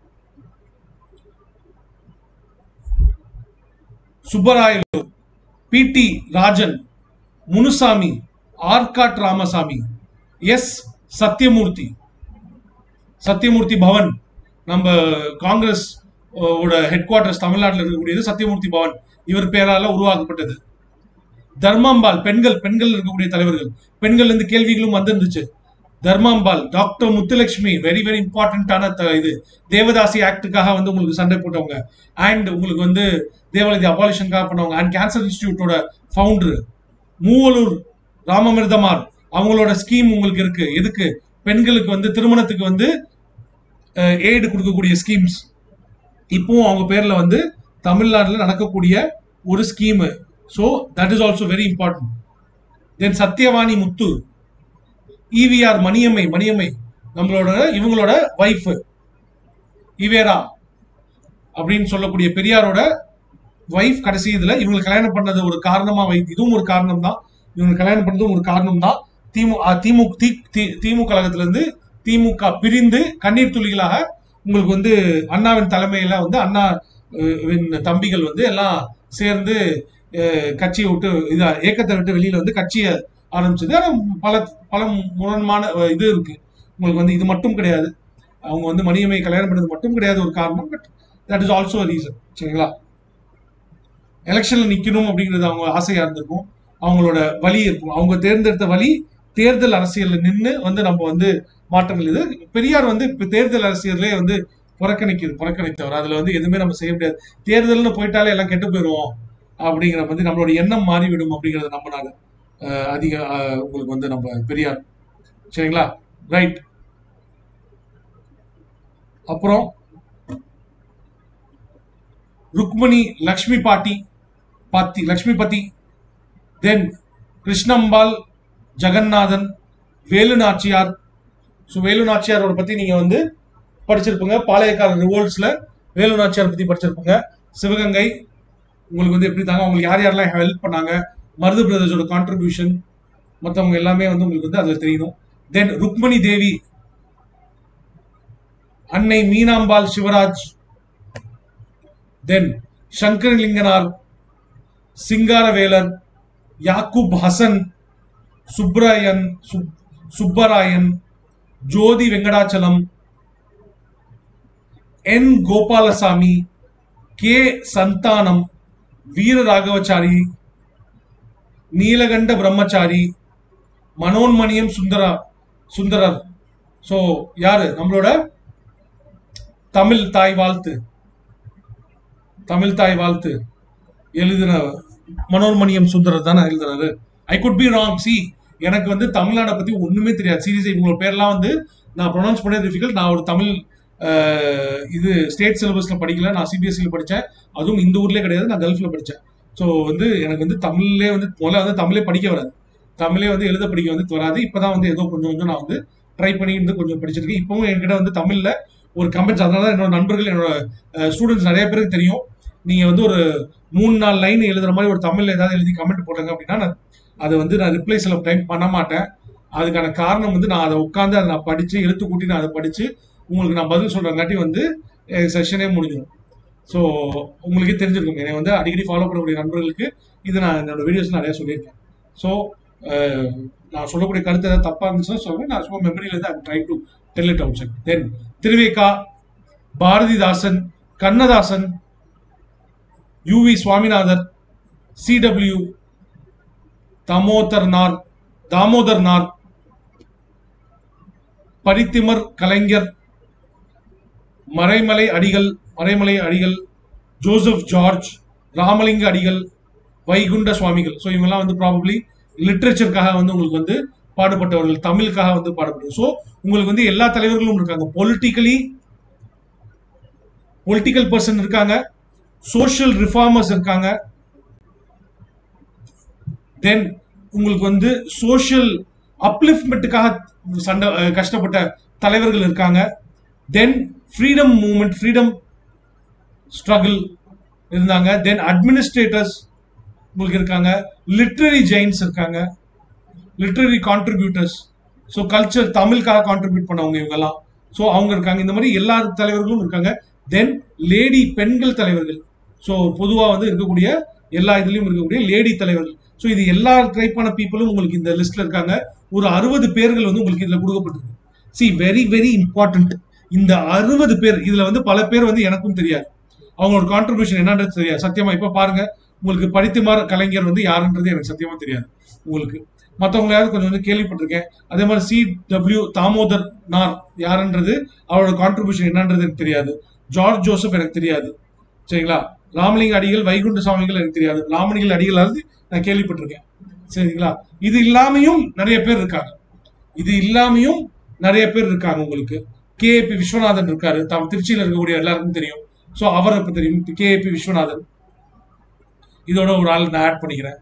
Subbarayalu P T Rajan Munusamy Arcot Ramasamy S Sathyamurthy Sathyamurthy Bhavan நம்ம காங்கிரஸ் அஹ், ஓட ஹெட் குவார்டர்ஸ் தமிழ்நாட்டில் இருக்கக்கூடியது சத்யமூர்த்தி பவன் இவர் பேரால உருவாக்கப்பட்டது தர்மாம்பால் பெண்கள் பெண்கள் இருக்கக்கூடிய தலைவர்கள் பெண்கள் இருந்து கேள்விகளும் வந்திருந்துச்சு Dharmambal doctor Muthulakshmi very very இம்பார்ட்டன்டான இது தேவதாசி ஆக்டுக்காக வந்து உங்களுக்கு சண்டை போட்டவங்க அண்ட் உங்களுக்கு வந்து தேவாலயத்தை அபாலிஷனுக்காக பண்ணவங்க அண்ட் கேன்சர் இன்ஸ்டிடியூட்டோட ஃபவுண்டர் மூவலூர் ராமமிர்தமார் அவங்களோட ஸ்கீம் உங்களுக்கு இருக்கு எதுக்கு பெண்களுக்கு வந்து திருமணத்துக்கு வந்து எய்டு கொடுக்கக்கூடிய ஸ்கீம்ஸ் இப்போவும் அவங்க பேர்ல வந்து தமிழ்நாட்டில் நடக்கக்கூடிய ஒரு scheme so that is also very important then Sathyavani Muthu EVR Maniammai Maniammai நம்மளோட இவங்களோட வைஃப் இவேரா அப்படின்னு சொல்லக்கூடிய பெரியாரோட வைஃப் கடைசி இதுல இவங்களை கல்யாணம் பண்ணது ஒரு காரணமா வைத்து இதுவும் ஒரு காரணம் தான் இவங்க கல்யாணம் பண்ணதும் ஒரு காரணம் தான் திமுக திமுக தி- தி- திமுக கழகத்துல இருந்து திமுக பிரிந்து கண்ணீர் துளிகளாக உங்களுக்கு வந்து அண்ணாவின் தலைமையில வந்து அண்ணா அஹ், வின் தம்பிகள் வந்து எல்லாம் சேர்ந்து அஹ், கட்சியை விட்டு இது ஏக்கத்தை விட்டு வெளியில வந்து கட்சியை ஆரம்பிச்சது ஆனா பல பல முரண்மான அஹ், இது இருக்கு உங்களுக்கு வந்து இது மட்டும் கிடையாது அவங்க வந்து மணியம்மை கல்யாணம் பண்ணது மட்டும் கிடையாது ஒரு காரணம் but that is also reason சரிங்களா எலெக்ஷன்ல நிக்கணும் அப்படிங்கிறது அவங்க ஆசையா இருந்திருக்கும் அவங்களோட வழி இருக்கும் அவங்க தேர்ந்தெடுத்த வழி தேர்தல் அரசியல்ல நின்று வந்து நம்ம வந்து மாற்றங்கள் இது பெரியார் வந்து இப்ப தேர்தல் அரசியலே வந்து புறக்கணிக்குது புறக்கணித்தவர் அதுல வந்து எதுவுமே நம்ம செய்ய முடியாது தேர்தல்னு போயிட்டாலே எல்லாம் கெட்டு போயிடுவோம் அப்படிங்கிற வந்து நம்மளோட எண்ணம் மாறிவிடும் அப்படிங்கறத நம்பினாரு அஹ் அதிக அஹ் உங்களுக்கு வந்து நம்ம பெரியார் சரிங்களா ரைட் அப்புறம் ருக்மணி லக்ஷ்மி பாட்டி பாத்தி லக்ஷ்மிபதி தென் கிருஷ்ணம்பாள் ஜெகநாதன் வேலு நாச்சியார் ஸோ வேலு நாச்சியாரோட பத்தி நீங்க வந்து படிச்சிருப்பீங்க பாளையக்காரர் ரிவோல்ட்ஸ்ல வேலு நாச்சியார் பத்தி படிச்சிருப்பீங்க சிவகங்கை உங்களுக்கு வந்து எப்படி தாங்க உங்களுக்கு யார் யாரெல்லாம் ஹெல்ப் பண்ணாங்க மருது பிரதர்ஸோட கான்ட்ரிபியூஷன் மற்றவங்க எல்லாமே வந்து உங்களுக்கு வந்து அதில் தெரியணும் தென் ருக்மணி தேவி அன்னை மீனாம்பாள் சிவராஜ் தென் சங்கரலிங்கனார் சிங்காரவேலர் யாக்கூப் ஹசன் சுப்ராயன் சுப்- சுப்பராயன் ஜோதி வெங்கடாச்சலம் என் கோபாலசாமி கே சந்தானம் வீர ராகவச்சாரி நீலகண்ட பிரம்மச்சாரி மனோன்மணியம் சுந்தரா சுந்தரர் ஸோ யாரு நம்மளோட தமிழ் தாய் வாழ்த்து தமிழ் தாய் வாழ்த்து எழுதின மனோன்மணியம் சுந்தரர் தானே எழுதுறாரு I could be wrong see எனக்கு வந்து தமிழ்நாடை பத்தி ஒண்ணுமே தெரியாது சீரியஸா இவங்களோட பேர்லாம் வந்து நான் ப்ரொனவுன்ஸ் பண்ண டிஃபிகல்ட் நான் ஒரு தமிழ் அஹ், இது ஸ்டேட் சிலபஸ்ல படிக்கல நான் சிபிஎஸ்சியில் படித்தேன் அதுவும் இந்த ஊர்லேயே கிடையாது நான் கல்ஃப்ல படித்தேன் ஸோ வந்து எனக்கு வந்து தமிழ்லே வந்து முதல்ல வந்து தமிழே படிக்க வராது தமிழே வந்து எழுத படிக்க வந்து வராது இப்பதான் வந்து ஏதோ கொஞ்சம் கொஞ்சம் நான் வந்து ட்ரை பண்ணி இருந்து கொஞ்சம் படிச்சிருக்கேன் இப்பவும் என்கிட்ட வந்து தமிழ்ல ஒரு கமெண்ட்ஸ் அதனால தான் என்னோட நண்பர்கள் என்னோட ஸ்டூடெண்ட்ஸ் நிறைய பேருக்கு தெரியும் நீங்க வந்து ஒரு மூணு நாலு லைன் எழுதுற மாதிரி ஒரு தமிழ்ல ஏதாவது எழுதி கமெண்ட் போட்டாங்க அப்படின்னா நான் அதை வந்து நான் ரிப்ளை சில டைம் பண்ண மாட்டேன் அதுக்கான காரணம் வந்து நான் அதை உட்காந்து அதை நான் படிச்சு எழுத்து கூட்டி நான் அதை படிச்சு உங்களுக்கு நான் பதில் சொல்றங்காட்டி வந்து செஷனே முடிஞ்சிடும் ஸோ உங்களுக்கே தெரிஞ்சிருக்கும் என்னை வந்து அடிக்கடி ஃபாலோ பண்ணக்கூடிய நண்பர்களுக்கு இது நான் என்னோட வீடியோஸ் நிறைய சொல்லியிருக்கேன் ஸோ நான் சொல்லக்கூடிய கருத்து ஏதாவது தப்பா இருந்துச்சுன்னா சொல்லுவேன் நான் சும்மா மெமரியில இருந்து try to tell it outside then Thiruvika Bharathidasan Kannadasan UV Swaminathar CW Damodaranar Damodar நார் பரித்திமர் கலைஞர் மறைமலை அடிகள் மறைமலை அடிகள் ஜோசப் ஜார்ஜ் ராமலிங்க அடிகள் வைகுண்ட சுவாமிகள் ஸோ இவங்கெல்லாம் வந்து ப்ராபப்ளி லிட்ரேச்சருக்காக வந்து உங்களுக்கு வந்து பாடுபட்டவர்கள் தமிழுக்காக வந்து பாடுபட்டவர்கள் ஸோ உங்களுக்கு வந்து எல்லா தலைவர்களும் இருக்காங்க பொலிட்டிக்கலி பொலிட்டிக்கல் பர்சன் இருக்காங்க சோஷியல் ரிஃபார்மர்ஸ் இருக்காங்க தென் உங்களுக்கு வந்து சோஷியல் அப்லிஃப்ட்மெண்ட்டுக்காக சண்டை அஹ், கஷ்டப்பட்ட தலைவர்கள் இருக்காங்க then freedom movement freedom struggle இருந்தாங்க தென் அட்மினிஸ்ட்ரேட்டர்ஸ் உங்களுக்கு இருக்காங்க லிட்ரரி ஜெயின்ஸ் இருக்காங்க லிட்ரரி கான்ட்ரிபியூட்டர்ஸ் ஸோ கல்ச்சர் தமிழுக்காக கான்ட்ரிபியூட் பண்ணவங்க இவங்கெல்லாம் ஸோ அவங்க இருக்காங்க இந்த மாதிரி எல்லா தலைவர்களும் இருக்காங்க தென் லேடி பெண்கள் தலைவர்கள் ஸோ பொதுவாக வந்து இருக்கக்கூடிய எல்லா இதுலேயும் இருக்கக்கூடிய லேடி தலைவர்கள் ஸோ இது எல்லா டைப்பான பீப்புளும் உங்களுக்கு இந்த லிஸ்ட்ல இருக்காங்க ஒரு அறுபது பேர்கள் வந்து உங்களுக்கு இதில் கொடுக்கப்பட்டிருக்கு சி வெரி வெரி இம்பார்ட்டன்ட் இந்த அறுபது பேர் இதுல வந்து பல பேர் வந்து எனக்கும் தெரியாது அவங்களோட கான்ட்ரிபியூஷன் என்னன்றது தெரியாது சத்தியமா இப்ப பாருங்க உங்களுக்கு படித்துமார் கலைஞர் வந்து யாருன்றது எனக்கு சத்தியமா தெரியாது உங்களுக்கு மற்றவங்களையாவது கொஞ்சம் வந்து கேள்விப்பட்டிருக்கேன் அதே மாதிரி சி டபிள்யூ தாமோதர் நார் யாருன்றது அவரோட கான்ட்ரிபியூஷன் என்னன்றது எனக்கு தெரியாது ஜார்ஜ் ஜோசப் எனக்கு தெரியாது சரிங்களா ராமலிங்க அடிகள் வைகுண்ட சுவாமிகள் எனக்கு தெரியாது ராமலிங்க அடிகளாவது நான் கேள்விப்பட்டிருக்கேன் சரிங்களா இது இல்லாமையும் நிறைய பேர் இருக்காங்க இது இல்லாமையும் நிறைய பேர் இருக்காங்க உங்களுக்கு கேஏபி விஸ்வநாதன் இருக்காரு தம் திருச்சியில இருக்கக்கூடிய எல்லாருக்கும் தெரியும் ஸோ அவரை இப்ப தெரியும் கேஏபி விஸ்வநாதன் இதோட ஒரு ஆள் நான் ஆட் பண்ணிக்கிறேன்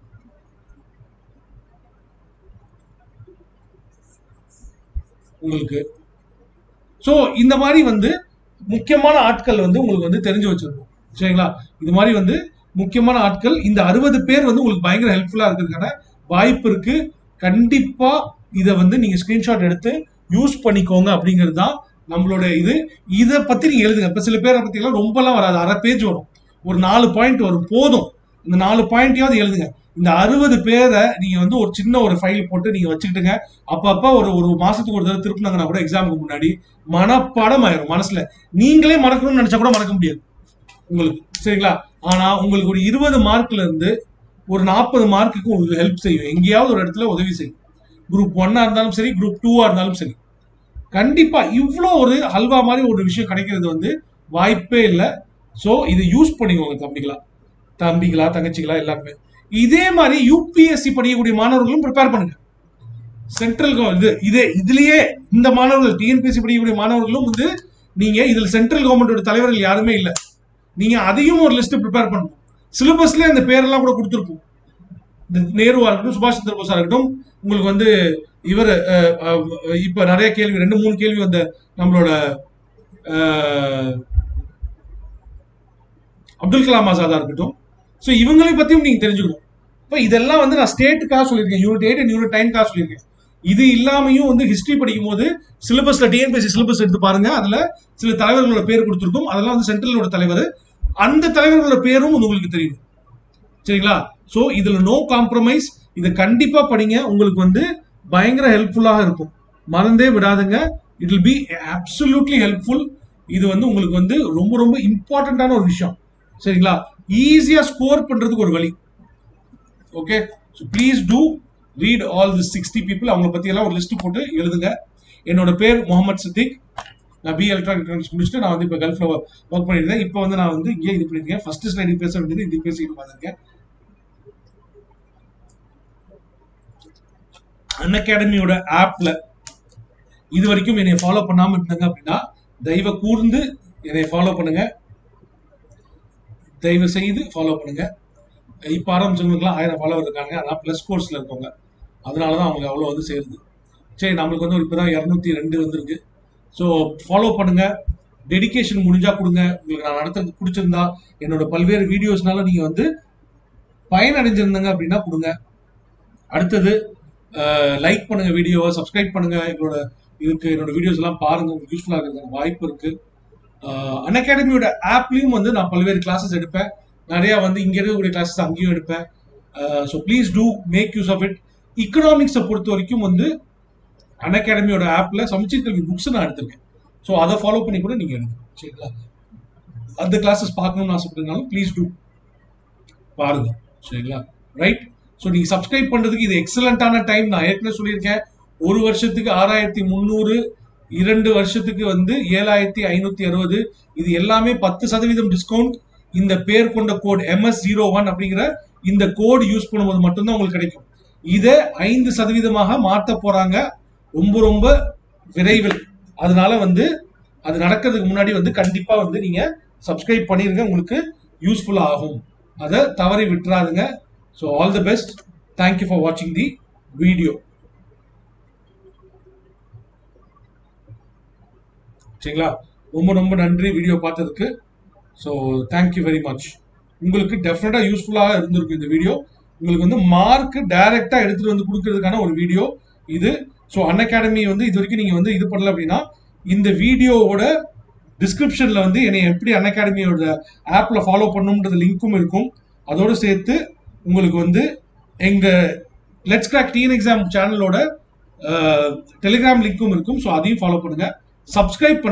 உங்களுக்கு ஸோ இந்த மாதிரி வந்து முக்கியமான ஆட்கள் வந்து உங்களுக்கு வந்து தெரிஞ்சு வச்சிருக்கும் சரிங்களா இது மாதிரி வந்து முக்கியமான ஆட்கள் இந்த அறுபது பேர் வந்து உங்களுக்கு பயங்கர ஹெல்ப்ஃபுல்லா இருக்கிறதுக்கான வாய்ப்பு இருக்கு கண்டிப்பா இதை வந்து நீங்க ஸ்கிரீன்ஷாட் எடுத்து யூஸ் பண்ணிக்கோங்க அப்படிங்கிறது தான் நம்மளோட இது இதை பத்தி நீங்க எழுதுங்க இப்ப சில பேரை பத்தி எல்லாம் ரொம்பலாம் வராது அரை பேஜ் வரும் ஒரு நாலு பாயிண்ட் வரும் போதும் இந்த நாலு பாயிண்ட்டையாவது எழுதுங்க இந்த அறுபது பேரை நீங்க வந்து ஒரு சின்ன ஒரு ஃபைல் போட்டு நீங்க வச்சுக்கிட்டுங்க அப்பப்ப ஒரு ஒரு மாசத்துக்கு ஒரு தடவை திருப்பினாங்கன்னா கூட எக்ஸாமுக்கு முன்னாடி மனப்பாடம் ஆயிரும் மனசுல நீங்களே மறக்கணும்னு நினைச்சா கூட மறக்க முடியாது உங்களுக்கு சரிங்களா ஆனா உங்களுக்கு ஒரு இருபது மார்க்ல இருந்து ஒரு நாற்பது மார்க்குக்கு உங்களுக்கு ஹெல்ப் செய்யும் எங்கேயாவது ஒரு இடத்துல உதவி செய்யும் குரூப் ஒன்னா இருந்தாலும் சரி குரூப் டூவா இருந்தாலும் சரி கண்டிப்பா இவ்வளோ ஒரு ஹல்வா மாதிரி ஒரு விஷயம் கிடைக்கிறது வந்து வாய்ப்பே இல்லை ஸோ இதை யூஸ் பண்ணிக்கோங்க தம்பிகளா தம்பிகளா தங்கச்சிகளா எல்லாருமே இதே மாதிரி யூபிஎஸ்சி படிக்கக்கூடிய மாணவர்களும் ப்ரிப்பேர் பண்ணுங்க சென்ட்ரல் இது இதே இதுலயே இந்த மாணவர்கள் டிஎன்பிஎஸ்சி படிக்கக்கூடிய மாணவர்களும் வந்து நீங்க இதுல சென்ட்ரல் கவர்மெண்டோட தலைவர்கள் யாருமே இல்லை நீங்க அதையும் ஒரு லிஸ்ட் ப்ரிப்பேர் பண்ணணும் சிலபஸ்ல இந்த பேரெல்லாம் கூட கொடுத்துருப்போம் இந்த நேருவா இருக்கட்டும் சுபாஷ் சந்திர போஸா இருக்கட்டும் உங்களுக்கு வந்து இவர் இப்ப நிறைய கேள்வி ரெண்டு மூணு கேள்வி வந்த நம்மளோட அஹ், அப்துல் கலாம் ஆசாதா இருக்கட்டும் ஸோ இவங்களை பத்தியும் நீங்க தெரிஞ்சுக்கணும் இப்போ இதெல்லாம் வந்து நான் ஸ்டேட்டுக்காக சொல்லியிருக்கேன் யூனிட் எயிட் அண்ட் யூனிட் நைன்காக சொல்லியிருக்கேன் இது இல்லாமையும் வந்து ஹிஸ்டரி படிக்கும் போது சிலபஸ்ல டிஎன்பிஎஸ்சி சிலபஸ் எடுத்து பாருங்க அதுல சில தலைவர்களோட பேர் கொடுத்துருக்கும் அதெல்லாம் வந்து சென்ட்ரலோட தலைவர் அந்த தலைவர்களோட பேரும் வந்து உங்களுக்கு தெரியும் சரிங்களா ஸோ இதுல நோ காம்ப்ரமைஸ் இதை கண்டிப்பா படிங்க உங்களுக்கு வந்து பயங்கர ஹெல்ப்ஃபுல்லாக இருக்கும் மறந்தே விடாதுங்க it will be absolutely helpful இது வந்து உங்களுக்கு வந்து ரொம்ப ரொம்ப இம்பார்ட்டண்ட்டான ஒரு விஷயம் சரிங்களா ஈஸியா ஸ்கோர் பண்றதுக்கு ஒரு வழி okay so please do read all the sixty people அவங்கள பத்தி எல்லாம் ஒரு லிஸ்ட் போட்டு எழுதுங்க என்னோட பேர் முகமது சித்திக் நான் பி எலக்ட்ரானிக்ஸ் முடிச்சுட்டு நான் வந்து இப்போ கல்ஃப்ல ஒர்க் பண்ணியிருந்தேன் இப்போ வந்து நான் வந்து இங்கே இது பண்ணியிருக்கேன் ஃபர்ஸ்ட் ஸ்லைடு பேச வேண்டியது இது பேசிட்டு பார்த்துருக்கேன் அன் அகாடமியோட ஆப்ல இது வரைக்கும் என்னை ஃபாலோ பண்ணாம இருந்தாங்க அப்படின்னா தயவு கூர்ந்து என்னை ஃபாலோ பண்ணுங்க தயவு செய்து ஃபாலோ பண்ணுங்க இப்போ ஆரம்பிச்சவங்களுக்குலாம் ஆயிரம் ஃபாலோவர் இருக்காங்க அதான் ப்ளஸ் கோர்ஸ்ல இருக்கவங்க அதனால தான் அவங்க அவ்வளோ வந்து சேருது சரி நம்மளுக்கு வந்து இப்போ தான் இரநூத்தி ரெண்டு வந்திருக்கு ஸோ ஃபாலோ பண்ணுங்க டெடிகேஷன் முடிஞ்சா கொடுங்க உங்களுக்கு நான் நடத்துறது பிடிச்சிருந்தா என்னோட பல்வேறு வீடியோஸ்னால நீங்க வந்து பயனடைஞ்சிருந்தீங்க அப்படின்னா கொடுங்க அடுத்தது லைக் பண்ணுங்க வீடியோவை சப்ஸ்கிரைப் பண்ணுங்க எங்களோட இதுக்கு என்னோட வீடியோஸ் எல்லாம் பாருங்க உங்களுக்கு யூஸ்ஃபுல்லாக இருக்கிறதுக்கு வாய்ப்பு இருக்கு அன் அகாடமியோட ஆப்லயும் வந்து நான் பல்வேறு கிளாஸஸ் எடுப்பேன் நிறைய வந்து இங்க இருக்கக்கூடிய கிளாஸஸ் அங்கேயும் எடுப்பேன் so please do make use of it இக்கனாமிக்ஸை பொறுத்த வரைக்கும் வந்து அன் அகாடமியோட ஆப்ல சமச்சீர் கல்வி புக்ஸ் நான் எடுத்திருக்கேன் ஸோ அதை ஃபாலோ பண்ணி கூட நீங்க எடுங்க சரிங்களா அந்த கிளாஸஸ் பார்க்கணும்னு ஆசைப்படுறதுனாலும் ப்ளீஸ் டூ பாருங்க சரிங்களா ரைட் ஸோ நீங்க சப்ஸ்கிரைப் பண்றதுக்கு இது எக்ஸலண்டான டைம் நான் ஏற்கனவே சொல்லியிருக்கேன் ஒரு வருஷத்துக்கு ஆறாயிரத்தி முந்நூறு இரண்டு வருஷத்துக்கு வந்து ஏழாயிரத்தி ஐநூத்தி அறுபது இது எல்லாமே பத்து சதவீதம் டிஸ்கவுண்ட் இந்த பேர் கொண்ட கோட் எம்எஸ் ஜீரோ ஒன் அப்படிங்கிற இந்த கோட் யூஸ் பண்ணும்போது மட்டும்தான் உங்களுக்கு கிடைக்கும் இதை ஐந்து சதவீதமாக மாற்ற போறாங்க ரொம்ப ரொம்ப விரைவில் அதனால வந்து அது நடக்கிறதுக்கு முன்னாடி வந்து கண்டிப்பா வந்து நீங்க சப்ஸ்கிரைப் பண்ணிருங்க உங்களுக்கு யூஸ்ஃபுல்லா ஆகும் அதை தவறி விட்டுறாதுங்க so all the best thank you for வாட்சிங் தி வீடியோ சரிங்களா ரொம்ப ரொம்ப நன்றி வீடியோ பார்த்ததுக்கு ஸோ தேங்க்யூ வெரி மச் உங்களுக்கு டெஃபினட்டாக யூஸ்ஃபுல்லாக இருந்திருக்கும் இந்த வீடியோ உங்களுக்கு வந்து மார்க் டைரெக்டாக எடுத்துகிட்டு வந்து கொடுக்கறதுக்கான ஒரு வீடியோ இது ஸோ அன் அகாடமி வந்து இது வரைக்கும் நீங்கள் வந்து இது பண்ணல அப்படின்னா இந்த வீடியோவோட டிஸ்கிரிப்ஷனில் வந்து என்னை எப்படி அன் அகாடமியோட ஆப்பில் ஃபாலோ பண்ணுன்றது லிங்க்கும் இருக்கும் அதோடு சேர்த்து உங்களுக்கு வந்து எங்கள் லெட்ஸ் கிராக் டீன் எக்ஸாம் சேனலோட டெலிகிராம் லிங்க்கும் இருக்கும் ஸோ அதையும் ஃபாலோ பண்ணுங்கள் சப்ஸ்கிரைப் பண்ண